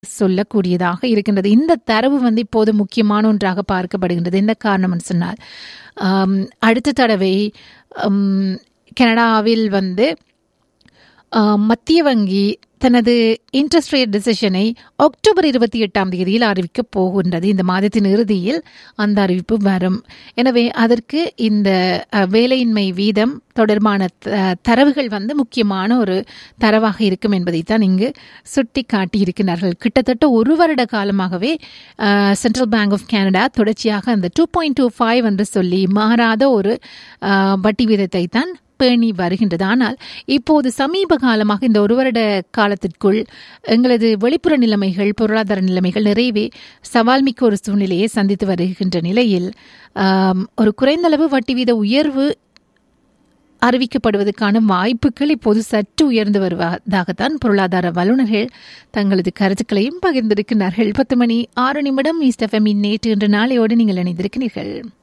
சொல்லக்கூடியதாக இருக்கின்றது இந்த தரவு வந்து இப்போது முக்கியமான ஒன்றாக பார்க்கப்படுகின்றது என்ன காரணம்னு சொன்னால் ஆம், அடுத்த தடவை ஆம், கனடாவில் வந்து ஆ, மத்திய வங்கி தனது இன்ட்ரெஸ்ட் ரேட் டிசிஷனை அக்டோபர் இருபத்தி எட்டாம் தேதியில் அறிவிக்கப் போகின்றது இந்த மாதத்தின் இறுதியில் அந்த அறிவிப்பு வரும் எனவே அதற்கு இந்த அ, வேலையின்மை வீதம் தொடர்பான த- தரவுகள் வந்து முக்கியமான ஒரு தரவாக இருக்கும் என்பதைத்தான் இங்கு சுட்டி காட்டியிருக்கிறார்கள் கிட்டத்தட்ட ஒரு வருட காலமாகவே சென்ட்ரல் பேங்க் ஆஃப் கனடா தொடர்ச்சியாக அந்த டூ பாயிண்ட் டூ ஃபைவ் என்று சொல்லி மாறாத ஒரு ஆ, வட்டி வீதத்தை தான் பேணி வருகின்றது ஆனால் இப்போது சமீப காலமாக இந்த ஒரு வருட காலத்திற்குள் எங்களது வெளிப்புற நிலைமைகள் பொருளாதார நிலைமைகள் நிறையவே சவால் மிக்க ஒரு சூழ்நிலையை சந்தித்து வருகின்ற நிலையில் ஆம், ஒரு குறைந்தளவு வட்டி வீத உயர்வு அறிவிக்கப்படுவதற்கான வாய்ப்புகள் இப்போது சற்று உயர்ந்து வருவதாகத்தான் பொருளாதார வல்லுநர்கள் தங்களது கருத்துக்களையும் பகிர்ந்திருக்கிறார்கள் பத்து மணி ஆறு நிமிடம் ஈஸ்ட் எஃப்எம் நேற்று இன்று நாளையோடு நீங்கள் இணைந்திருக்கிறீர்கள்